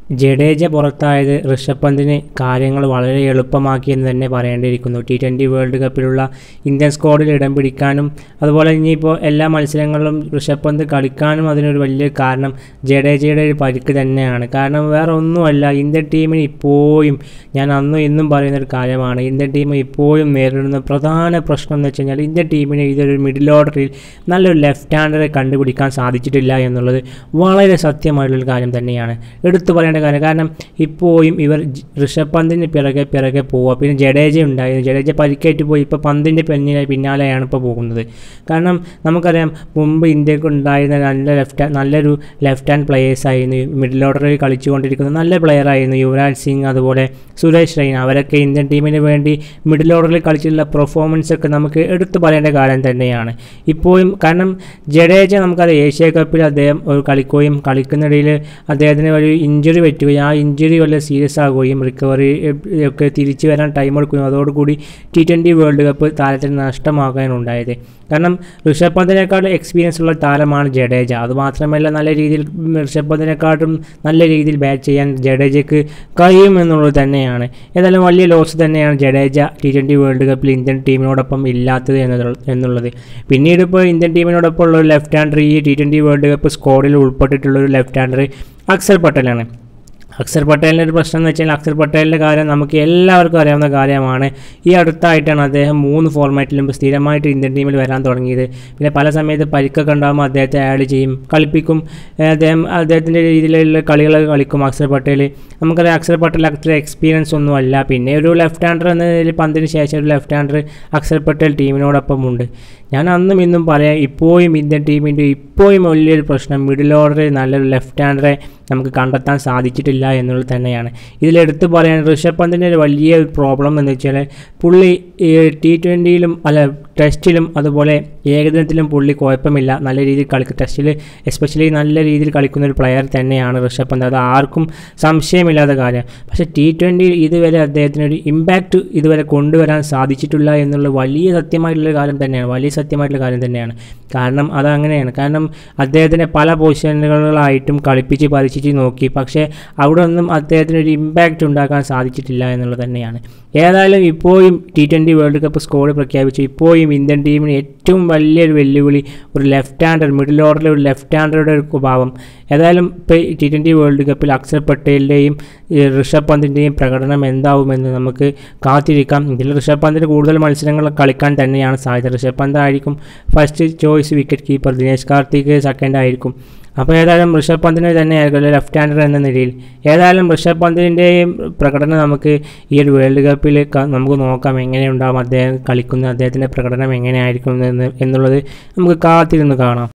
ജഡേജ പുറത്തായത് ഋഷഭ് പന്തിന് കാര്യങ്ങൾ വളരെ എളുപ്പമാക്കിയെന്ന് തന്നെ പറയേണ്ടിയിരിക്കുന്നു ടി ട്വൻ്റി വേൾഡ് കപ്പിലുള്ള ഇന്ത്യൻ സ്ക്വാഡിൽ ഇടം പിടിക്കാനും അതുപോലെ ഇനിയിപ്പോൾ എല്ലാ മത്സരങ്ങളിലും ഋഷഭ് പന്ത് കളിക്കാനും അതിനൊരു വലിയ കാരണം ജഡേജയുടെ ഒരു പരിക്ക് തന്നെയാണ് കാരണം വേറെ ഒന്നുമല്ല ഇന്ത്യൻ ടീമിന് ഇപ്പോഴും ഞാൻ അന്നും ഇന്നും പറയുന്ന ഒരു കാര്യമാണ് ഇന്ത്യൻ ടീം ഇപ്പോഴും നേരിടുന്ന പ്രധാന പ്രശ്നം എന്ന് വെച്ച് കഴിഞ്ഞാൽ ഇന്ത്യൻ ടീമിന് ഇതൊരു മിഡിൽ ഓർഡറിൽ നല്ലൊരു ലെഫ്റ്റ് ഹാൻഡറെ കണ്ടുപിടിക്കാൻ സാധിച്ചിട്ടില്ല എന്നുള്ളത് വളരെ സത്യമായിട്ടുള്ളൊരു കാര്യം തന്നെയാണ് എടുത്തു പറയേണ്ട കാര്യം കാരണം ഇപ്പോഴും ഇവർ ജ്- ഋഷഭ് പന്തിന് പിറകെ പിറകെ പോവുക പിന്നെ ജഡേജ ഉണ്ടായിരുന്നു ജഡേജ പരിക്കേറ്റ് പോയി ഇപ്പോൾ പന്തിൻ്റെ പിന്നിലെ പിന്നാലെയാണ് ഇപ്പോൾ പോകുന്നത് കാരണം നമുക്കറിയാം മുമ്പ് ഇന്ത്യക്ക് ഉണ്ടായിരുന്ന നല്ല ലെഫ്റ്റ് നല്ലൊരു ലെഫ്റ്റ് ഹാൻഡ് പ്ലേയേഴ്സ് ആയിരുന്നു മിഡിൽ ഓർഡറിൽ കളിച്ചുകൊണ്ടിരിക്കുന്ന നല്ല പ്ലെയർ ആയിരുന്നു യുവരാജ് സിംഗ് അതുപോലെ സുരേഷ് റെയ്ന അവരൊക്കെ ഇന്ത്യൻ ടീമിന് വേണ്ടി മിഡിൽ ഓർഡറിൽ കളിച്ചിട്ടുള്ള പെർഫോമൻസ് ഒക്കെ നമുക്ക് എടുത്തു പറയേണ്ട കാര്യം തന്നെയാണ് ഇപ്പോഴും കാരണം ജഡേജ നമുക്കറിയാം ഏഷ്യ കപ്പിൽ അദ്ദേഹം ഒരു കളിക്കുകയും കളിക്കുന്നിടയിൽ അദ്ദേഹത്തിന് ഒരു ഇഞ്ചുറി പറ്റുകയും ആ ഇഞ്ചുറി വല്ല സീരിയസ് ആകുകയും റിക്കവറി ഒക്കെ തിരിച്ചു വരാൻ ടൈം എടുക്കുകയും അതോടുകൂടി ടി ട്വൻ്റി വേൾഡ് കപ്പ് താരത്തിന് നഷ്ടമാകാൻ ഉണ്ടായത് കാരണം ഋഷഭ് പന്തിനേക്കാൾ എക്സ്പീരിയൻസ് ഉള്ള താരമാണ് ജഡേജ അതുമാത്രമല്ല നല്ല രീതിയിൽ ഉം, ഋഷഭ് പന്തിനെക്കാട്ടും നല്ല രീതിയിൽ ബാറ്റ് ചെയ്യാൻ ജഡേജയ്ക്ക് കഴിയും എന്നുള്ളത് തന്നെയാണ് ഏതായാലും വലിയ ലോസ് തന്നെയാണ് ജഡേജ ടി ട്വൻ്റി വേൾഡ് കപ്പിൽ ഇന്ത്യൻ ടീമിനോടൊപ്പം ഇല്ലാത്തത് എന്നത് എന്നുള്ളത് പിന്നീട് ഇപ്പോൾ ഇന്ത്യൻ ടീമിനോടൊപ്പം ഉള്ള ഒരു ലെഫ്റ്റ് ഹാൻഡർ ഈ ടി ട്വൻ്റി വേൾഡ് കപ്പ് സ്ക്വാഡിൽ ഉൾപ്പെട്ടിട്ടുള്ള ഒരു ലെഫ്റ്റ് ഹാൻഡർ അക്സർ പട്ടേലാണ് അക്സർ പട്ടേലിൻ്റെ ഒരു പ്രശ്നം എന്ന് വെച്ചാൽ അക്സർ പട്ടേലിൻ്റെ കാര്യം നമുക്ക് എല്ലാവർക്കും അറിയാവുന്ന കാര്യമാണ് ഈ അടുത്തായിട്ടാണ് അദ്ദേഹം മൂന്ന് ഫോർമാറ്റിലും സ്ഥിരമായിട്ട് ഇന്ത്യൻ ടീമിൽ വരാൻ തുടങ്ങിയത് പിന്നെ പല സമയത്ത് പരിക്കൊക്കെ ഉണ്ടാകുമ്പോൾ അദ്ദേഹത്തെ ആഡ് ചെയ്യും കളിപ്പിക്കും ഏഹ് അദ്ദേഹം അദ്ദേഹത്തിൻ്റെ രീതിയിലുള്ള കളികൾ കളിക്കും അക്സർ പട്ടേൽ നമുക്കറിയാം അക്സർ പട്ടേൽ അത്ര എക്സ്പീരിയൻസ് ഒന്നുമല്ല പിന്നെ ഒരു ലെഫ്റ്റ് ഹാൻഡർ എന്ന നിലയിൽ പന്തിന് ശേഷം ഒരു ലെഫ്റ്റ് ഹാൻഡർ അക്സർ പട്ടേൽ ടീമിനോടൊപ്പം ഉണ്ട് ഞാൻ അന്നും ഇന്നും പറയാം ഇപ്പോഴും ഇന്ത്യൻ ടീമിൻ്റെ ഇപ്പോഴും വലിയൊരു പ്രശ്നം മിഡിൽ ഓർഡറിൽ നല്ലൊരു ലെഫ്റ്റ് ഹാൻഡറെ നമുക്ക് കണ്ടെത്താൻ സാധിച്ചിട്ടില്ല എന്നുള്ളത് തന്നെയാണ് ഇതിലെടുത്ത് പറയാൻ ഋഷഭ് പന്തിൻ്റെ ഒരു വലിയ പ്രോബ്ലം എന്ന് വെച്ചാൽ പുള്ളി ടി ട്വൻ്റിയിലും അല്ല ടെസ്റ്റിലും അതുപോലെ ഏകദിനത്തിലും പുള്ളി കുഴപ്പമില്ല നല്ല രീതിയിൽ കളിക്കും ടെസ്റ്റിൽ എസ്പെഷ്യലി നല്ല രീതിയിൽ കളിക്കുന്ന ഒരു പ്ലെയർ തന്നെയാണ് ഋഷഭ് പന്ത് അത് ആർക്കും സംശയമില്ലാത്ത കാര്യം പക്ഷേ ടി ട്വൻ്റിയിൽ ഇതുവരെ അദ്ദേഹത്തിന് ഒരു ഇമ്പാക്റ്റ് ഇതുവരെ കൊണ്ടുവരാൻ സാധിച്ചിട്ടില്ല എന്നുള്ള വലിയ സത്യമായിട്ടുള്ള കാര്യം തന്നെയാണ് വലിയ സത്യമായിട്ടുള്ള കാര്യം തന്നെയാണ് കാരണം അതങ്ങനെയാണ് കാരണം അദ്ദേഹത്തിനെ പല പൊസിഷനുകളായിട്ടും കളിപ്പിച്ച് പരീക്ഷിച്ച് നോക്കി പക്ഷേ അവിടെ ഒന്നും അദ്ദേഹത്തിന് ഒരു ഇമ്പാക്റ്റ് ഉണ്ടാക്കാൻ സാധിച്ചിട്ടില്ല എന്നുള്ളത് തന്നെയാണ് ഏതായാലും ഇപ്പോഴും T twenty world cup squad പ്രഖ്യാപിച്ചു ഇപ്പോഴും ഇന്ത്യൻ ടീമിന് ഏറ്റവും വലിയൊരു വെല്ലുവിളി ഒരു ലെഫ്റ്റ് ഹാൻഡർ മിഡിൽ ഓർഡറിൽ ഒരു ലെഫ്റ്റ് ഹാൻഡറുടെ ഒരു ഭാവം ഏതായാലും ഇപ്പോൾ ടി ട്വൻ്റി വേൾഡ് കപ്പിൽ അക്സർ പട്ടേലിൻ്റെയും ഈ ഋഷഭ് പന്തിൻ്റെയും പ്രകടനം എന്താവുമെന്ന് നമുക്ക് കാത്തിരിക്കാം ഇതിൽ ഋഷഭ് പന്തിന് കൂടുതൽ മത്സരങ്ങൾ കളിക്കാൻ തന്നെയാണ് സാധ്യത ഋഷഭ് പന്ത് ആയിരിക്കും first choice wicket keeper Dinesh Karthik second ആയിരിക്കും അപ്പോൾ ഏതായാലും ഋഷഭ് പന്തിന് തന്നെ ആയിരിക്കും ലെഫ്റ്റ് ഹാൻഡർ എന്ന നിലയിൽ ഏതായാലും ഋഷഭ് പന്തിൻ്റെയും പ്രകടനം നമുക്ക് ഈ ഒരു വേൾഡ് കപ്പിൽ ക- നമുക്ക് നോക്കാം എങ്ങനെയുണ്ടാവും അദ്ദേഹം കളിക്കുന്ന അദ്ദേഹത്തിൻ്റെ പ്രകടനം എങ്ങനെയായിരിക്കും എന്ന് എന്നുള്ളത് നമുക്ക് കാത്തിരുന്ന് കാണാം